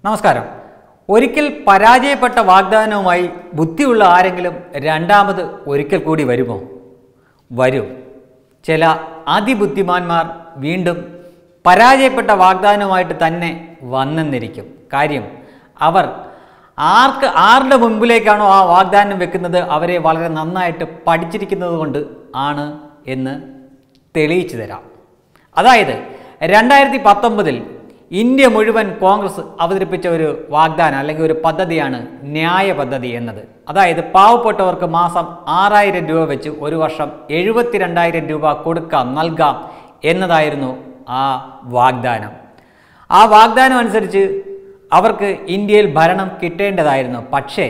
നമസ്കാരം ഒരിക്കൽ പരാജയപ്പെട്ട വാഗ്ദാനവുമായി ബുദ്ധിയുള്ള ആരെങ്കിലും രണ്ടാമത് ഒരിക്കൽ കൂടി വരുമോ വരും ചില അതിബുദ്ധിമാന്മാർ വീണ്ടും പരാജയപ്പെട്ട വാഗ്ദാനവുമായിട്ട് തന്നെ വന്നെന്നിരിക്കും കാര്യം അവർ ആർക്ക് ആരുടെ മുമ്പിലേക്കാണോ ആ വാഗ്ദാനം വെക്കുന്നത് അവരെ വളരെ നന്നായിട്ട് പഠിച്ചിരിക്കുന്നത് കൊണ്ട് ആണ് എന്ന് തെളിയിച്ചു തരാം അതായത് രണ്ടായിരത്തി പത്തൊമ്പതിൽ ഇന്ത്യ മുഴുവൻ കോൺഗ്രസ് അവതരിപ്പിച്ച ഒരു വാഗ്ദാനം അല്ലെങ്കിൽ ഒരു പദ്ധതിയാണ് ന്യായ പദ്ധതി എന്നത് അതായത് പാവപ്പെട്ടവർക്ക് മാസം ആറായിരം രൂപ വെച്ച് ഒരു വർഷം എഴുപത്തിരണ്ടായിരം രൂപ കൊടുക്കാം നൽകാം എന്നതായിരുന്നു ആ വാഗ്ദാനം ആ വാഗ്ദാനം അനുസരിച്ച് അവർക്ക് ഇന്ത്യയിൽ ഭരണം കിട്ടേണ്ടതായിരുന്നു പക്ഷേ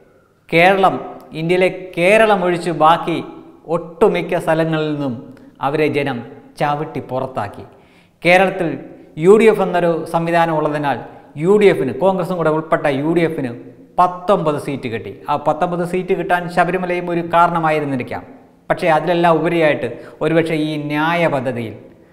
കേരളം ഇന്ത്യയിലെ കേരളം ഒഴിച്ച് ബാക്കി ഒട്ടുമിക്ക സ്ഥലങ്ങളിൽ നിന്നും അവരെ ജനം ചവിട്ടി പുറത്താക്കി കേരളത്തിൽ യു ഡി എഫ് എന്നൊരു സംവിധാനം ഉള്ളതിനാൽ യു ഡി എഫിന് കോൺഗ്രസും കൂടെ ഉൾപ്പെട്ട യു ഡി എഫിന് പത്തൊമ്പത് സീറ്റ് കിട്ടി ആ പത്തൊമ്പത് സീറ്റ് കിട്ടാൻ ശബരിമലയും ഒരു കാരണമായിരുന്നിരിക്കാം പക്ഷേ അതിലെല്ലാം ഉപരിയായിട്ട് ഒരുപക്ഷെ ഈ ന്യായ പദ്ധതിയിൽ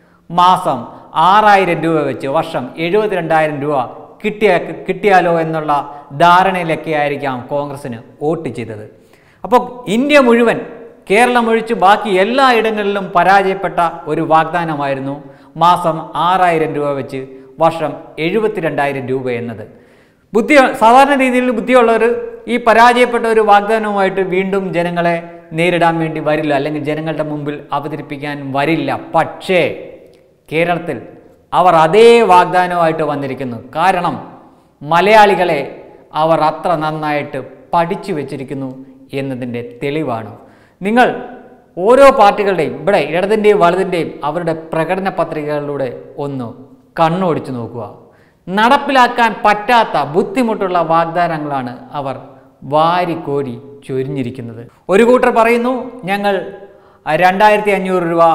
മാസം ആറായിരം രൂപ വെച്ച് വർഷം എഴുപത്തിരണ്ടായിരം രൂപ കിട്ടിയ കിട്ടിയാലോ എന്നുള്ള ധാരണയിലൊക്കെ ആയിരിക്കാം കോൺഗ്രസ്സിന് വോട്ട് ചെയ്തത് അപ്പോൾ ഇന്ത്യ മുഴുവൻ കേരളം ഒഴിച്ച് ബാക്കി എല്ലാ ഇടങ്ങളിലും പരാജയപ്പെട്ട ഒരു വാഗ്ദാനമായിരുന്നു മാസം ആറായിരം രൂപ വെച്ച് വർഷം എഴുപത്തിരണ്ടായിരം രൂപ എന്നത് ബുദ്ധി സാധാരണ രീതിയിൽ ബുദ്ധിയുള്ളവർ ഈ പരാജയപ്പെട്ട ഒരു വാഗ്ദാനവുമായിട്ട് വീണ്ടും ജനങ്ങളെ നേരിടാൻ വേണ്ടി വരില്ല അല്ലെങ്കിൽ ജനങ്ങളുടെ മുമ്പിൽ അവതരിപ്പിക്കാൻ വരില്ല പക്ഷേ കേരളത്തിൽ അവർ അതേ വാഗ്ദാനവുമായിട്ട് വന്നിരിക്കുന്നു കാരണം മലയാളികളെ അവർ അത്ര നന്നായിട്ട് പഠിച്ചു വെച്ചിരിക്കുന്നു എന്നതിൻ്റെ തെളിവാണ് നിങ്ങൾ ഓരോ പാർട്ടികളുടെയും ഇവിടെ ഇടതിൻ്റെയും വലതിൻ്റെയും അവരുടെ പ്രകടന പത്രികകളിലൂടെ ഒന്ന് കണ്ണോടിച്ചു നോക്കുക നടപ്പിലാക്കാൻ പറ്റാത്ത ബുദ്ധിമുട്ടുള്ള വാഗ്ദാനങ്ങളാണ് അവർ വാരിക്കോരി ചൊരിഞ്ഞിരിക്കുന്നത് ഒരു കൂട്ടർ പറയുന്നു ഞങ്ങൾ രണ്ടായിരത്തി അഞ്ഞൂറ് രൂപ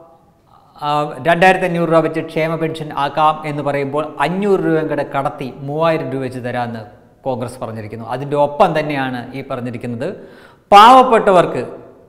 ആ, രണ്ടായിരത്തി അഞ്ഞൂറ് രൂപ വെച്ച് ക്ഷേമ പെൻഷൻ ആക്കാം എന്ന് പറയുമ്പോൾ അഞ്ഞൂറ് രൂപയും കൂടെ കടത്തി മൂവായിരം രൂപ വെച്ച് തരാമെന്ന് കോൺഗ്രസ് പറഞ്ഞിരിക്കുന്നു അതിൻ്റെ ഒപ്പം തന്നെയാണ് ഈ പറഞ്ഞിരിക്കുന്നത് പാവപ്പെട്ടവർക്ക്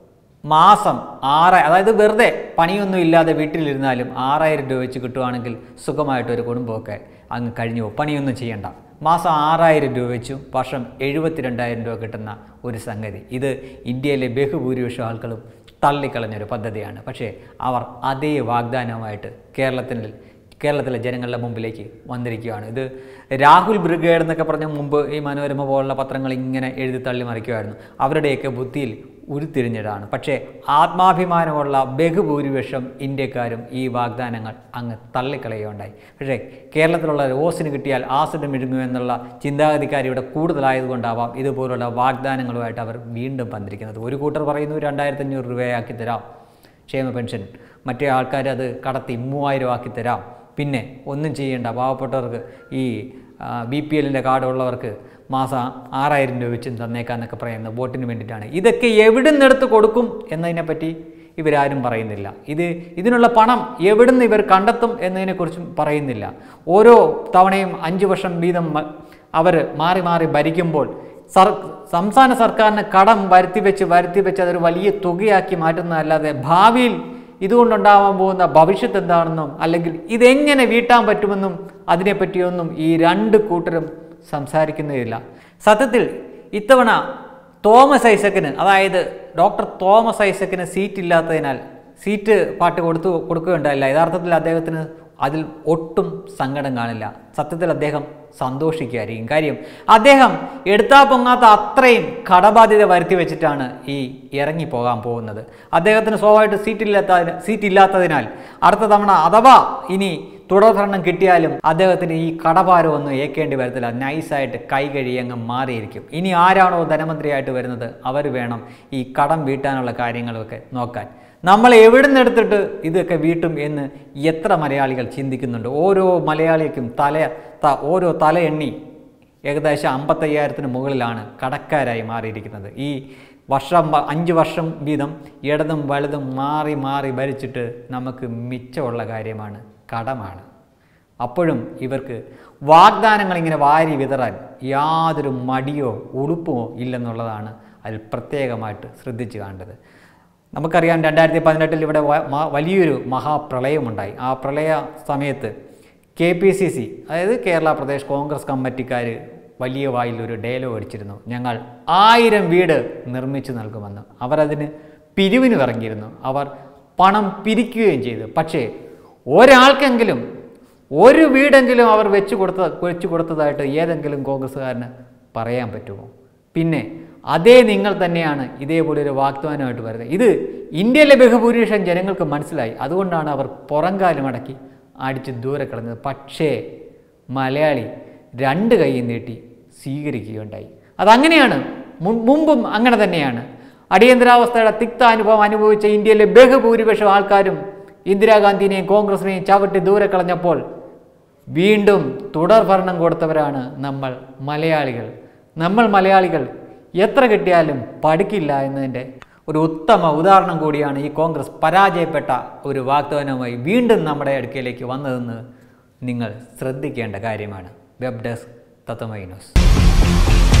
മാസം ആറ് അതായത് വെറുതെ പണിയൊന്നും ഇല്ലാതെ വീട്ടിലിരുന്നാലും ആറായിരം രൂപ വെച്ച് കിട്ടുവാണെങ്കിൽ സുഖമായിട്ടൊരു കുടുംബമൊക്കെ അങ്ങ് കഴിഞ്ഞു പോകും പണിയൊന്നും ചെയ്യണ്ട മാസം ആറായിരം രൂപ വെച്ചും വർഷം എഴുപത്തിരണ്ടായിരം രൂപ കിട്ടുന്ന ഒരു സംഗതി ഇത് ഇന്ത്യയിലെ ബഹുഭൂരിപക്ഷം ആൾക്കളും തള്ളിക്കളഞ്ഞൊരു പദ്ധതിയാണ് പക്ഷേ അവർ അതേ വാഗ്ദാനവുമായിട്ട് കേരളത്തിൽ കേരളത്തിലെ ജനങ്ങളുടെ മുമ്പിലേക്ക് വന്നിരിക്കുകയാണ് ഇത് രാഹുൽ ബ്രിഗേഡ് എന്നൊക്കെ പറഞ്ഞ മുമ്പ് ഈ മനോരമ പോലുള്ള പത്രങ്ങൾ ഇങ്ങനെ എഴുതി തള്ളി മറിക്കുമായിരുന്നു അവരുടെയൊക്കെ ബുദ്ധിയിൽ ഉരുത്തിരിഞ്ഞതാണ് പക്ഷേ ആത്മാഭിമാനമുള്ള ബഹുഭൂരിപക്ഷം ഇന്ത്യക്കാരും ഈ വാഗ്ദാനങ്ങൾ അങ്ങ് തള്ളിക്കളയുകയുണ്ടായി പക്ഷേ കേരളത്തിലുള്ള ഓസിന് കിട്ടിയാൽ ആസിഡ് മിഴുങ്ങുമെന്നുള്ള ചിന്താഗതിക്കാർ ഇവിടെ കൂടുതലായതുകൊണ്ടാവാം ഇതുപോലുള്ള വാഗ്ദാനങ്ങളുമായിട്ട് അവർ വീണ്ടും വന്നിരിക്കുന്നത് ഒരു കൂട്ടർ പറയുന്നു രണ്ടായിരത്തി അഞ്ഞൂറ് രൂപയാക്കി തരാം ക്ഷേമ പെൻഷൻ മറ്റേ ആൾക്കാർ അത് കടത്തി മൂവായിരം ആക്കി തരാം പിന്നെ ഒന്നും ചെയ്യേണ്ട പാവപ്പെട്ടവർക്ക് ഈ ബി പി എല്ലിൻ്റെ കാർഡ് ഉള്ളവർക്ക് മാസം ആറായിരം രൂപ വെച്ചും തന്നേക്കാന്നൊക്കെ പറയുന്നത് വോട്ടിന് വേണ്ടിയിട്ടാണ് ഇതൊക്കെ എവിടെ നിന്നെടുത്ത് കൊടുക്കും എന്നതിനെപ്പറ്റി ഇവരാരും പറയുന്നില്ല ഇത് ഇതിനുള്ള പണം എവിടുന്ന് ഇവർ കണ്ടെത്തും എന്നതിനെക്കുറിച്ചും പറയുന്നില്ല ഓരോ തവണയും അഞ്ച് വർഷം വീതം അവർ മാറി മാറി ഭരിക്കുമ്പോൾ സർ സംസ്ഥാന സർക്കാരിന് കടം വരുത്തി വെച്ച് വരുത്തി വെച്ച് അതൊരു വലിയ തുകയാക്കി മാറ്റുന്നതല്ലാതെ ഭാവിയിൽ ഇതുകൊണ്ടുണ്ടാവാൻ പോകുന്ന ഭവിഷ്യത്ത് എന്താണെന്നും അല്ലെങ്കിൽ ഇതെങ്ങനെ വീട്ടാൻ പറ്റുമെന്നും അതിനെപ്പറ്റിയൊന്നും ഈ രണ്ട് കൂട്ടരും സംസാരിക്കുന്നതില്ല സത്യത്തിൽ ഇത്തവണ തോമസ് ഐസക്കിന് അതായത് ഡോക്ടർ തോമസ് ഐസക്കിന് സീറ്റ് ഇല്ലാത്തതിനാൽ സീറ്റ് പാർട്ടി കൊടുത്തു കൊടുക്കുകയുണ്ടായില്ല യഥാർത്ഥത്തിൽ അദ്ദേഹത്തിന് അതിൽ ഒട്ടും സങ്കടം കാണില്ല സത്യത്തിൽ അദ്ദേഹം സന്തോഷിക്കുകയായിരിക്കും കാര്യം അദ്ദേഹം എടുത്താ പൊങ്ങാത്ത അത്രയും കടബാധ്യത വരുത്തി വെച്ചിട്ടാണ് ഈ ഇറങ്ങി പോകാൻ പോകുന്നത് അദ്ദേഹത്തിന് സ്വാഭാവികമായിട്ട് സീറ്റില്ലാത്ത സീറ്റ് ഇല്ലാത്തതിനാൽ അടുത്ത തവണ അഥവാ ഇനി തുടർഭരണം കിട്ടിയാലും അദ്ദേഹത്തിന് ഈ കടഭാരമൊന്നും ഏൽക്കേണ്ടി വരത്തില്ല നൈസായിട്ട് കൈ കഴി അങ്ങ് മാറിയിരിക്കും ഇനി ആരാണോ ധനമന്ത്രിയായിട്ട് വരുന്നത് അവർ വേണം ഈ കടം വീട്ടാനുള്ള കാര്യങ്ങളൊക്കെ നോക്കാൻ നമ്മൾ എവിടെ നിന്നെടുത്തിട്ട് ഇതൊക്കെ വീട്ടും എന്ന് എത്ര മലയാളികൾ ചിന്തിക്കുന്നുണ്ട് ഓരോ മലയാളിക്കും തല ത- ഓരോ തല എണ്ണി ഏകദേശം അമ്പത്തയ്യായിരത്തിന് മുകളിലാണ് കടക്കാരായി മാറിയിരിക്കുന്നത് ഈ വർഷം വ- അഞ്ച് വർഷം വീതം ഇടതും വലതും മാറി മാറി ഭരിച്ചിട്ട് നമുക്ക് മിച്ചമുള്ള കാര്യമാണ് കടമാണ് അപ്പോഴും ഇവർക്ക് വാഗ്ദാനങ്ങൾ ഇങ്ങനെ വാരി വിതറാൻ യാതൊരു മടിയോ ഉളുപ്പുമോ ഇല്ലെന്നുള്ളതാണ് അതിൽ പ്രത്യേകമായിട്ട് ശ്രദ്ധിച്ചു കാണേണ്ടത് നമുക്കറിയാം രണ്ടായിരത്തി പതിനെട്ടിൽ ഇവിടെ വ- മ- വലിയൊരു മഹാപ്രളയമുണ്ടായി ആ പ്രളയ സമയത്ത് കെ പി സി സി അതായത് കേരള പ്രദേശ് കോൺഗ്രസ് കമ്മിറ്റിക്കാർ വലിയ വായിൽ ഒരു ഡയലോഗ് അടിച്ചിരുന്നു ഞങ്ങൾ ആയിരം വീട് നിർമ്മിച്ചു നൽകുമെന്ന് അവരതിന് പിരിവിന് ഇറങ്ങിയിരുന്നു അവർ പണം പിരിക്കുകയും ചെയ്തു പക്ഷേ ഒരാൾക്കെങ്കിലും ഒരു വീടെങ്കിലും അവർ വെച്ച് കൊടുത്ത വെച്ച് കൊടുത്തതായിട്ട് ഏതെങ്കിലും കോൺഗ്രസ്സുകാരന് പറയാൻ പറ്റുമോ പിന്നെ അതേ നിങ്ങൾ തന്നെയാണ് ഇതേപോലെ ഒരു വാഗ്ദാനമായിട്ട് വരുന്നത് ഇത് ഇന്ത്യയിലെ ബഹുഭൂരിപക്ഷം ജനങ്ങൾക്ക് മനസ്സിലായി അതുകൊണ്ടാണ് അവർ പുറംകാലം അടക്കി അടിച്ച് ദൂരെ കളഞ്ഞത് പക്ഷേ മലയാളി രണ്ട് കൈ നീട്ടി സ്വീകരിക്കുകയുണ്ടായി അതങ്ങനെയാണ് മുൻ- മുമ്പും അങ്ങനെ തന്നെയാണ് അടിയന്തരാവസ്ഥയുടെ തിക്ത അനുഭവം അനുഭവിച്ച ഇന്ത്യയിലെ ബഹുഭൂരിപക്ഷം ആൾക്കാരും ഇന്ദിരാഗാന്ധിനെയും കോൺഗ്രസിനെയും ചവിട്ടി ദൂരെ കളഞ്ഞപ്പോൾ വീണ്ടും തുടർ ഭരണം കൊടുത്തവരാണ് നമ്മൾ മലയാളികൾ നമ്മൾ മലയാളികൾ എത്ര കിട്ടിയാലും പഠിക്കില്ല എന്നതിൻ്റെ ഒരു ഉത്തമ ഉദാഹരണം കൂടിയാണ് ഈ കോൺഗ്രസ് പരാജയപ്പെട്ട ഒരു വാഗ്ദാനവുമായി വീണ്ടും നമ്മുടെ അടുക്കലേക്ക് വന്നതെന്ന് നിങ്ങൾ ശ്രദ്ധിക്കേണ്ട കാര്യമാണ് വെബ് ഡെസ്ക് തത്തമൈ ന്യൂസ്